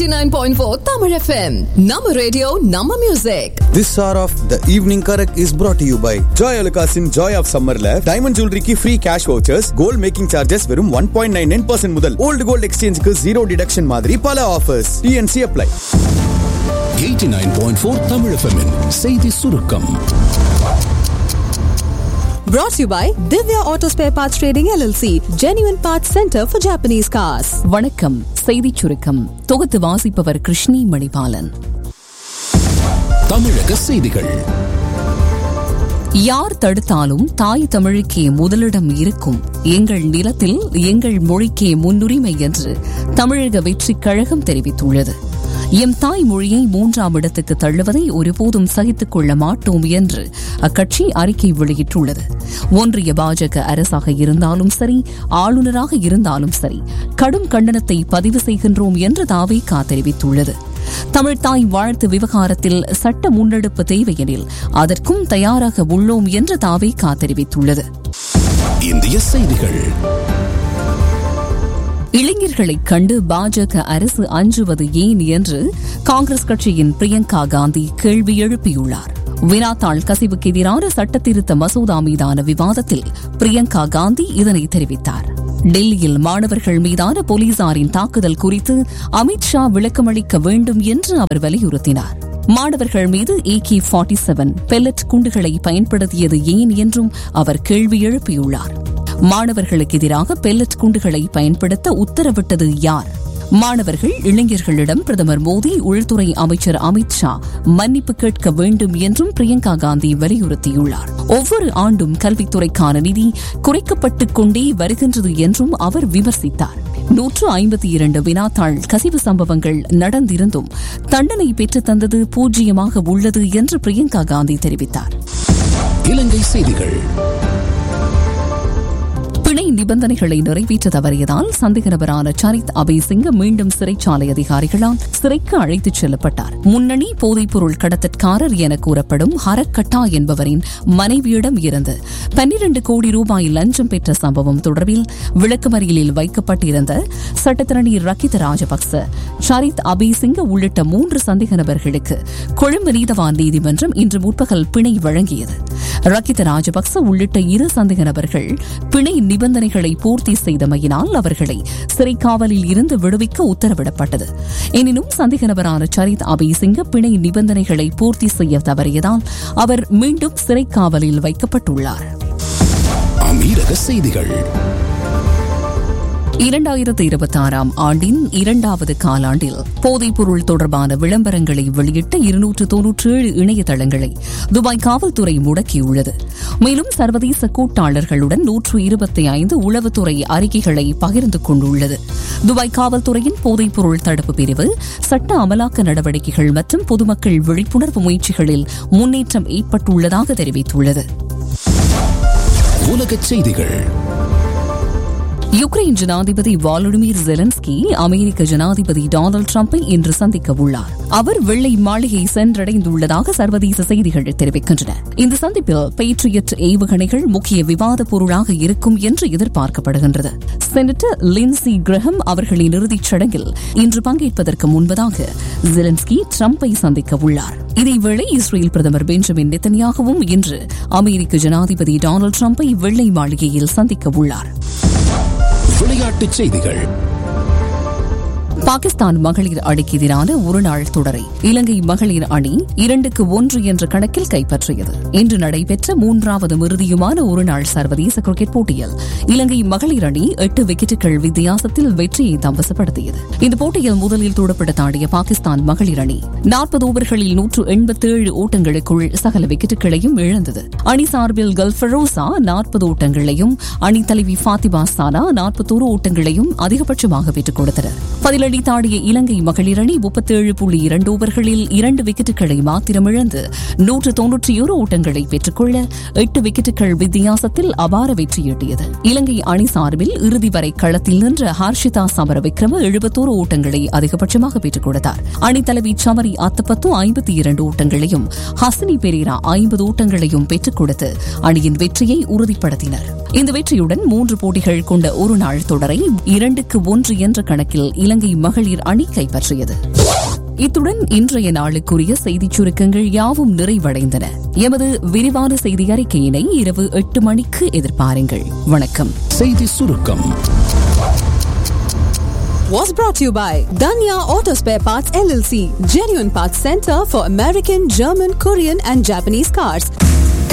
89.4 Tamil FM. Nama radio, Nama music. This hour of the evening correct is brought to you by Joy Alukasin Joy of Summerல diamond ஜுவல்லரிக்கு free cash vouchers gold making charges வெறும் one point nine nine percent முதல் old gold எக்ஸ்சேஞ்சுக்கு zero deduction மாதிரி பல offers TNC apply 89.4 Tamil FM -இன் செய்தி சுருக்கம் Brought to you by Divya Auto Spare Parts Trading LLC, Genuine Parts Center for Japanese Cars. வணக்கம் செய்திச் சுருக்கம் தொகுத்து வாசிப்பவர் கிருஷ்ணி மணிபாலன் தமிழக செய்திகள் யார் தடுத்தாலும் தாய் தமிழுக்கே முதலிடம் இருக்கும் எங்கள் நிலத்தில் எங்கள் மொழிக்கே முன்னுரிமை என்று தமிழக வெற்றிக் கழகம் தெரிவித்துள்ளது எம் தாய் மொழியை மூன்றாம் இடத்துக்கு தள்ளுவதை ஒருபோதும் சகித்துக் கொள்ள மாட்டோம் என்று அக்கட்சி அறிக்கை வெளியிட்டுள்ளது ஒன்றிய பாஜக அரசாக இருந்தாலும் சரி ஆளுநராக இருந்தாலும் சரி கடும் கண்டனத்தை பதிவு செய்கின்றோம் என்று தாவே தெரிவித்துள்ளது தமிழ்தாய் வாழ்த்து விவகாரத்தில் சட்ட முன்னெடுப்பு தேவையெனில் அதற்கும் தயாராக உள்ளோம் என்று தாவே தெரிவித்துள்ளது இந்திய செய்திகள் இளைஞர்களைக் கண்டு பாஜக அரசு அஞ்சுவது ஏன் என்று காங்கிரஸ் கட்சியின் பிரியங்கா காந்தி கேள்வி எழுப்பியுள்ளார் வினாத்தாள் கசிவுக்கு எதிரான சட்டத்திருத்த மசோதா மீதான விவாதத்தில் பிரியங்கா காந்தி இதனை தெரிவித்தார் டெல்லியில் மாணவர்கள் மீதான போலீசாரின் தாக்குதல் குறித்து அமித்ஷா விளக்கமளிக்க வேண்டும் என்று அவர் வலியுறுத்தினார் மாணவர்கள் மீது ஏகே ஃபார்ட்டி செவன் பெல்லட் குண்டுகளை பயன்படுத்தியது ஏன் என்றும் அவர் கேள்வி எழுப்பியுள்ளார் மாணவர்களுக்கு எதிராக பெல்லட் குண்டுகளை பயன்படுத்த உத்தரவிட்டது யார் மாணவர்கள் இளைஞர்களிடம் பிரதமர் மோடி உள்துறை அமைச்சர் அமித் ஷா மன்னிப்பு கேட்க வேண்டும் என்றும் பிரியங்கா காந்தி வலியுறுத்தியுள்ளார் ஒவ்வொரு ஆண்டும் கல்வித்துறைக்கான நிதி குறைக்கப்பட்டுக் கொண்டே வருகின்றது என்றும் அவர் விமர்சித்தார் நூற்று ஐம்பத்தி இரண்டு வினாத்தாள் கசிவு சம்பவங்கள் நடந்திருந்தும் தண்டனை பெற்றுத் தந்தது பூஜ்ஜியமாக உள்ளது என்று பிரியங்கா காந்தி தெரிவித்தார் இலங்கை செய்திகள் பிணை நிபந்தனைகளை நிறைவேற்ற தவறியதால் சந்தேக நபரான சரித் அபய் சிங்க மீண்டும் சிறைச்சாலை அதிகாரிகளால் சிறைக்கு அழைத்துச் செல்லப்பட்டார் முன்னணி போதைப்பொருள் கடத்தற்காரர் என கூறப்படும் ஹரக்கட்டா என்பவரின் மனைவியிடம் இருந்து பன்னிரண்டு கோடி ரூபாய் லஞ்சம் பெற்ற சம்பவம் தொடர்பில் விளக்கமறியலில் வைக்கப்பட்டிருந்த சட்டத்திரணி ரக்கித ராஜபக்ச சரித் அபய் சிங்க உள்ளிட்ட மூன்று சந்தேக நபர்களுக்கு கொழும்பு நீதவான் நீதிமன்றம் இன்று முற்பகல் பிணை வழங்கியது ரக்கித ராஜபக்ச உள்ளிட்ட இரு சந்தேக நபர்கள் பிணை நிபந்தனைகளை பூர்த்தி செய்தமையினால் அவர்களை சிறைக்காவலில் இருந்து விடுவிக்க உத்தரவிடப்பட்டது எனினும் சந்தேக நபரான சரித் அபய்சிங்க பிணை நிபந்தனைகளை பூர்த்தி செய்ய தவறியதால் அவர் மீண்டும் சிறைக்காவலில் வைக்கப்பட்டுள்ளார் அமீரக செய்திகள் இரண்டாயிரத்து இருபத்தி ஆறாம் ஆண்டின் இரண்டாவது காலாண்டில் போதைப்பொருள் தொடர்பான விளம்பரங்களை வெளியிட்ட இருநூற்று தொன்னூற்றி ஏழு இணையதளங்களை துபாய் காவல்துறை முடக்கியுள்ளது மேலும் சர்வதேச கூட்டாளர்களுடன் நூற்று இருபத்தி ஐந்து உளவுத்துறை அறிக்கைகளை பகிர்ந்து கொண்டுள்ளது துபாய் காவல்துறையின் போதைப்பொருள் தடுப்பு பிரிவு சட்ட அமலாக்க நடவடிக்கைகள் மற்றும் பொதுமக்கள் விழிப்புணர்வு முயற்சிகளில் முன்னேற்றம் ஏற்பட்டுள்ளதாக தெரிவித்துள்ளது உலகச் செய்திகள் யுக்ரைன் ஜனாதிபதி வாலடிமிர் ஜெலன்ஸ்கி அமெரிக்க ஜனாதிபதி டொனால்டு டிரம்பை இன்று சந்திக்க உள்ளார் அவர் வெள்ளை மாளிகை சென்றடைந்துள்ளதாக சர்வதேச செய்திகள் தெரிவிக்கின்றன இந்த சந்திப்பில் பேட்ரியட் ஏவுகணைகள் முக்கிய விவாத பொருளாக இருக்கும் என்று எதிர்பார்க்கப்படுகின்றது செனட்டர் லின்சி கிரஹம் அவர்களின் இறுதிச் சடங்கில் இன்று பங்கேற்பதற்கு முன்பதாக ஜெலன்ஸ்கி டிரம்பை சந்திக்க உள்ளார் இதேவேளை இஸ்ரேல் பிரதமர் பெஞ்சமின் நெத்தன்யாகவும் இன்று அமெரிக்க ஜனாதிபதி டொனால்டு டிரம்பை வெள்ளை மாளிகையில் சந்திக்க உள்ளார் விளையாட்டுச் செய்திகள் பாகிஸ்தான் மகளிர் அணிக்கு எதிரான ஒருநாள் தொடரை இலங்கை மகளிர் அணி இரண்டுக்கு ஒன்று என்ற கணக்கில் கைப்பற்றியது இன்று நடைபெற்ற மூன்றாவது இறுதியுமான ஒருநாள் சர்வதேச கிரிக்கெட் போட்டியில் இலங்கை மகளிர் அணி எட்டு விக்கெட்டுகள் வித்தியாசத்தில் வெற்றியை தம்பசப்படுத்தியது இந்த போட்டியில் முதலில் துடுப்படுத்தாடிய பாகிஸ்தான் மகளிர் அணி நாற்பது ஓவர்களில் நூற்று எண்பத்தேழு ஓட்டங்களுக்குள் சகல விக்கெட்டுகளையும் இழந்தது அணி சார்பில் கல்ஃபரோசா நாற்பது ஓட்டங்களையும் அணி தலைவி ஃபாத்திமா சானா நாற்பத்தோரு ஓட்டங்களையும் அதிகபட்சமாக பெற்றுக் கொடுத்தனர் பதிலடி தாடிய இலங்கை மகளிர் அணி முப்பத்தேழு புள்ளி இரண்டு ஓவர்களில் இரண்டு விக்கெட்டுகளை மாத்திரம் இழந்து நூற்று தொன்னூற்றி ஒரு ஓட்டங்களை பெற்றுக்கொள்ள எட்டு விக்கெட்டுகள் வித்தியாசத்தில் அபார வெற்றியீட்டியது இலங்கை அணி சார்பில் இறுதி வரை களத்தில் நின்ற ஹர்ஷிதா சமர விக்ரம எழுபத்தோரு ஓட்டங்களை அதிகபட்சமாக பெற்றுக் கொடுத்தார் அணித்தலைவி சமரி அத்தப்பத்து ஐம்பத்தி இரண்டு ஓட்டங்களையும் ஹசினி பெரேரா ஐம்பது ஓட்டங்களையும் பெற்றுக் கொடுத்து அணியின் வெற்றியை உறுதிப்படுத்தினர் இந்த வெற்றியுடன் மூன்று போட்டிகள் கொண்ட ஒருநாள் தொடரை இரண்டுக்கு ஒன்று என்ற கணக்கில் இலங்கை மகளிர் அணி கைப்பற்றியது இத்துடன் இன்றைய நாளுக்குரிய செய்திச் சுருக்கங்கள் யாவும் நிறைவடைந்தன எமது விரிவான செய்தி அறிக்கையினை இரவு எட்டு மணிக்கு எதிர்பாருங்கள் வணக்கம் செய்தி சுருக்கம் Was brought to you by Danya Auto Spare Parts LLC, genuine parts center for American, German, Korean, and Japanese cars.